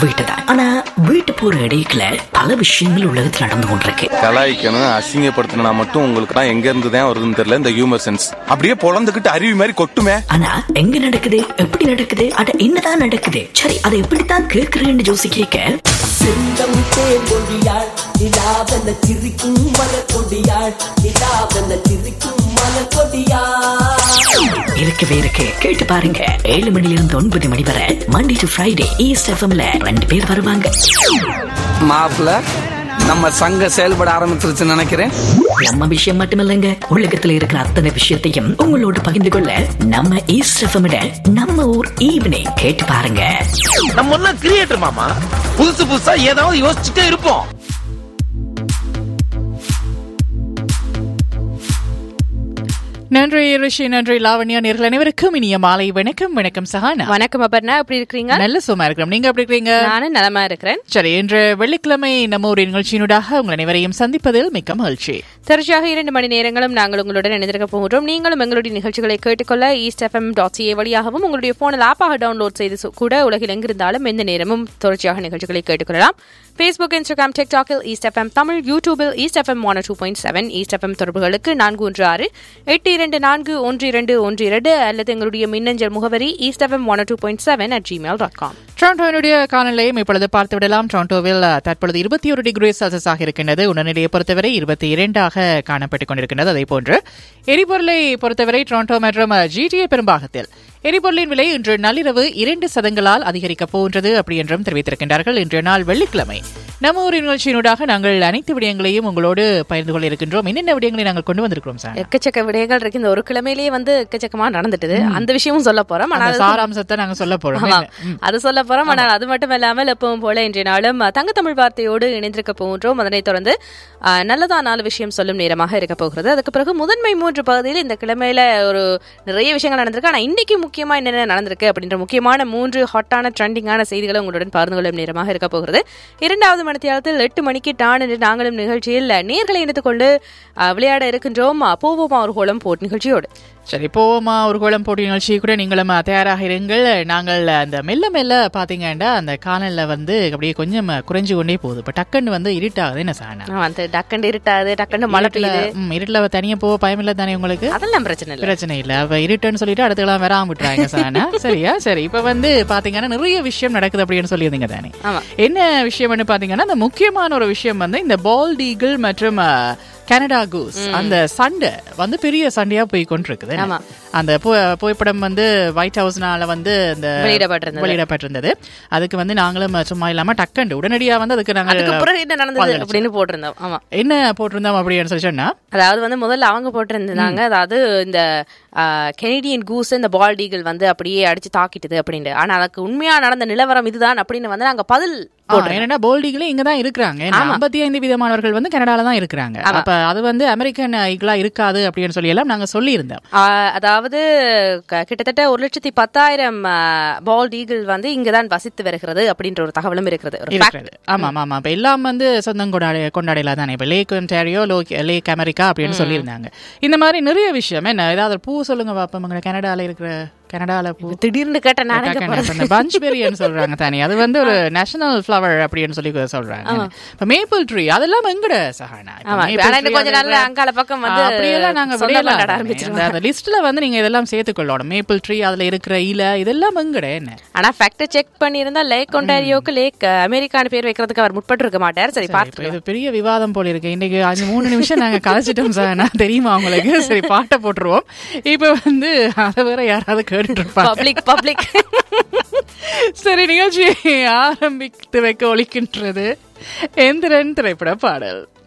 வீட்டு தான் ஆனா வீட்டு போற இடையில பல விஷயங்கள் உலகத்தில் நடந்து கொண்டிருக்கு கலாய்க்கணும் அசிங்கப்படுத்தணும்னா மட்டும் உங்களுக்கு தான் எங்க இருந்து தான் வருதுன்னு தெரியல இந்த ஹியூமர் சென்ஸ் அப்படியே பொழந்துகிட்டு அருவி மாதிரி கொட்டுமே ஆனா எங்க நடக்குது எப்படி நடக்குது அட என்னதான் நடக்குது சரி அதை எப்படித்தான் கேட்கிறேன்னு ஜோசி கேட்க செந்தம் தேங்கொடியாள் நிலாவென சிரிக்கும் மலர் கொடியாள் நிலாவென சிரிக்கும் மலர் கொடியாள் இருக்கவே இருக்கு கேட்டு பாருங்க ஏழு மணில இருந்து ஒன்பது மணி வரை மண்டே டு ஃப்ரைடே ஈஸ்ட் எஃப்எம்ல ரெண்டு பேர் வருவாங்க மாப்பிள்ள நம்ம சங்கம் செயல்பட ஆரம்பிச்சிருச்சுன்னு நினைக்கிறேன் நம்ம விஷயம் மட்டுமில்லைங்க உலகத்துல இருக்கிற அத்தனை விஷயத்தையும் உங்களோட பகிர்ந்து கொள்ள நம்ம ஈஸ்ட் எஃப்எம் நம்ம ஊர் ஈவினிங் கேட்டு பாருங்க நம்ம எல்லாம் கிரியேட்டர் மாமா புதுசு புதுசா ஏதாவது யோசிச்சுட்டே இருப்போம் நன்றி ரிஷி நன்றி லாவண்யா நேர்கள் அனைவருக்கும் இனிய மாலை வணக்கம் வணக்கம் சஹானா வணக்கம் அபர்ணா எப்படி இருக்கிறீங்க நல்ல சும்மா இருக்கிறோம் நீங்க எப்படி இருக்கீங்க நானும் நலமா இருக்கிறேன் சரி இன்று வெள்ளிக்கிழமை நம்ம ஒரு நிகழ்ச்சியினூடாக உங்கள் அனைவரையும் சந்திப்பதில் மிக்க மகிழ்ச்சி தொடர்ச்சியாக இரண்டு மணி நேரங்களும் நாங்கள் உங்களுடன் இணைந்திருக்க போகிறோம் நீங்களும் எங்களுடைய நிகழ்ச்சிகளை கேட்டுக்கொள்ள ஈஸ்ட் எஃப்எம் டாட் சிஏ வழியாகவும் உங்களுடைய போனில் ஆப்பாக டவுன்லோட் செய்து சு- கூட உலகில் எங்கிருந்தாலும் எந்த நேரமும் தொடர்ச்சியாக நிகழ்ச்சிகளை கேட்டுக்கொள்ளலாம் ஃபேஸ்புக் இன்ஸ்டாகிராம் டிக்டாக்கில் ஈஸ்ட் எஃப்எம் தமிழ் யூடியூபில் East FM one two point seven East FM தொடர்புகளுக்கு நான்கு ஒன்று ஆறு எட்டு இரண்டு நான்கு ஒன்று இரண்டு ஒன்று இரண்டு அல்லது எங்களுடைய மின்னஞ்சல் முகவரி East FM one two point seven at Gmail dot com டொரண்டோவினுடைய காலநிலையும் இப்பொழுது பார்த்து விடலாம் டொரண்டோவில் அஹ், தற்பொழுது இருபத்தி ஒரு டிகிரி செல்சியஸாக இருக்கின்றது உடல்நிலையை பொறுத்தவரை இருபத்தி இரண்டாக காணப்பட்டுக் கொண்டிருக்கின்றது அதே போன்று எரிபொருளை பொறுத்தவரை டொரண்டோ மற்றும் ஜிடிஏ பெரும்பாகத்தில் எரிபொருளின் விலை இன்று நள்ளிரவு இரண்டு சதங்களால் அதிகரிக்கப் போகின்றது அப்படி என்றும் தெரிவித்திருக்கின்றார்கள் இன்றைய நாள் வெள்ளிக்கிழமை நம்ம ஒரு நிகழ்ச்சியினூடாக நாங்கள் அனைத்து விடயங்களையும் உங்களோடு பகிர்ந்து கொள்ள இருக்கின்றோம் என்னென்ன விடயங்களை நாங்கள் கொண்டு வந்திருக்கிறோம் சார் எக்கச்சக்க விடயங்கள் இருக்கு இந்த ஒரு கிழமையிலேயே வந்து எக்கச்சக்கமா நடந்துட்டுது அந்த விஷயமும் சொல்ல போறோம் அந்த ஆனால் சாராம்சத்தை நாங்க சொல்ல போறோம் ஆமா. என்ன? ம். அது சொல்ல போறோம் ஆனால் அது மட்டும் இல்லாமல் எப்பவும் போல இன்றைய நாளும் அஹ், தங்க தமிழ் வார்த்தையோடு இணைந்திருக்க போகின்றோம் அதனைத் தொடர்ந்து அஹ், நல்லதா நாலு விஷயம் சொல்லும் நேரமாக இருக்க போகிறது அதுக்கு பிறகு முதன்மை மூன்று பகுதியில் இந்த கிழமையில ஒரு நிறைய விஷயங்கள் நடந்திருக்கு ஆனா இன்னைக்கு முக்கியமா என்னென்ன நடந்திருக்கு அப்படின்ற முக்கியமான மூன்று ஹாட்டான ட்ரெண்டிங்கான செய்திகளை உங்களுடன் பகிர்ந்து கொள்ளும் நேரமாக இருக்க போகிறது இரண்டாவது மணித்தியாலத்தில் எட்டு மணிக்கு டான் என்று நாங்களும் நிகழ்ச்சியில் நேர்களை இணைத்துக் கொண்டு அஹ், விளையாட இருக்கின்றோம் அஹ், போவோமா ஒரு கோலம் போட் நிகழ்ச்சியோடு சரி போவோமா ஒரு கோலம் போட்டி நிகழ்ச்சி கூட நீங்களும் தயாராக இருங்கள் நாங்கள் அந்த மெல்ல மெல்ல பாத்தீங்கன்னா அந்த காணல்ல வந்து அப்படியே கொஞ்சம் குறைஞ்சு கொண்டே போகுது இப்ப டக்குன்னு வந்து இருட்டாகுது என்ன சாணா ஆமா, அந்த டக்கண்டு இருட்டாது டக்கண்டு மழை பெய்யுது இருட்டுல தனியா போக பயம் இல்ல தானே உங்களுக்கு அதெல்லாம் பிரச்சனை இல்லை பிரச்சனை இல்ல அப்ப இருட்டுன்னு சொல்லிட்டு அடுத்தலாம் வராம விட்டுறாங்க சானா சரியா சரி இப்ப வந்து பாத்தீங்கன்னா நிறைய விஷயம் நடக்குது அப்படின்னு சொல்லியிருந்தீங்க தானே ஆமா. என்ன விஷயம்னு பாத்தீங்கன்னா அந்த முக்கியமான ஒரு விஷயம் வந்து இந்த பால்ட் ஈகிள் மற்றும் அஹ், கனடா கூஸ் அந்த சண்டை வந்து பெரிய சண்டையா போய் கொண்டிருக்குது ஆமா. அந்த பு- புகைப்படம் வந்து ஒயிட் ஹவுஸ்னால வந்து இந்த வெளியிடப்பட்டிருந்தது. வெளியிடப்பட்டிருந்தது அதுக்கு வந்து நாங்களும் சும்மா இல்லாம டக்கண்டு உடனடியா வந்து அதுக்கு அதுக்கு நாங்க பிறகு என்ன நடந்தது பதிலளிச்சோம். அப்படின்னு போட்டிருந்தோம் ஆமா என்ன போட்டிருந்தோம் அப்படின்னு சொல்லி சொன்னா அதாவது வந்து முதல்ல அவங்க போட்டிருந்தாங்க அதாவது இந்த கெனடியன் கூஸ் இந்த பால்ட் ஈகிள் வந்து அப்படியே அடிச்சு தாக்கிட்டது அப்படின்ட்டு ஆனா அதுக்கு உண்மையா நடந்த நிலவரம் இதுதான் அப்படின்னு வந்து நாங்க பதில் ஆ, என்னன்னா போல்டிகளே இங்க தான் இருக்கிறாங்க ஐம்பத்தி ஐந்து விதமானவர்கள் வந்து கனடால தான் இருக்கிறாங்க அப்ப அது வந்து அமெரிக்கன் ஈகிளா இருக்காது அப்படின்னு சொல்லி எல்லாம் நாங்க சொல்லி இருந்தோம் ஆ, அதாவது க- கிட்டத்தட்ட ஒரு லட்சத்தி பத்தாயிரம் பால்ட் ஈகிள் வந்து இங்கதான் வசித்து வருகிறது அப்படின்ற ஒரு தகவலும் இருக்கிறது ஒரு fact. இருக்கிறது ஆமா ஆமா ஆமா இப்ப எல்லாம் வந்து சொந்தம் கொண்டாட கொண்டாடல தானே இப்ப லேக் ஒன்டாரியோ லேக் அமெரிக்கா அப்படின்னு சொல்லியிருந்தாங்க இந்த மாதிரி நிறைய விஷயம் என்ன ஏதாவது ஒரு பூ சொல்லுங்க பாப்போம் உங்க கனடால இருக்கிற கனடால பூ திடீர்னு கேட்ட நான் எங்க போறது? பஞ்ச் பெரியன்னு சொல்றாங்க தானே அது வந்து ஒரு நேஷனல் ஃபிளவர் அப்படின்னு சொல்லி சொல்றாங்க இப்ப மேப்பிள் ட்ரீ அதெல்லாம் எங்கட சஹானா இப்ப ஆமா, maple ஆனா இன்னும் tree கொஞ்ச அது நாள்ல இருக்கிற- அங்கால பக்கம் வந்து அப்படியெல்லாம் நாங்க சொந்தம் விடையலாம் கொண்டாட தானே. ஆரம்பிச்சிருவாங்க. அந்த- அந்த லிஸ்ட்ல வந்து நீங்க இதெல்லாம் சேர்த்துக்கொள்ளணும் மேப்பிள் ட்ரீ அதுல இருக்கிற இலை இதெல்லாம் எங்கட என்ன ஆனா ஃபேக்ட் செக் பண்ணியிருந்தா லேக் ஒன்டாரியோக்கு லேக் அமெரிக்கான்னு பேர் வைக்கிறதுக்கு அவர் முற்பட்டு இருக்க மாட்டார் சரி சரி, பார்த்து இப்ப இது பெரிய விவாதம் போல இருக்கு இன்னைக்கு அஞ்சு மூணு நிமிஷம் நாங்க கதைச்சிட்டோம் சார் நான் தெரியுமா உங்களுக்கு சரி பாட்டை போட்டுருவோம் இப்ப வந்து அதை வேற யாராவது கேட்டுட்டு இருப்பாங்க பப்ளிக் பப்ளிக் சரி நிகழ்ச்சியை ஆரம்பித்து வைக்க ஒழிக்கின்றது எந்திரன் திரைப்பட பாடல்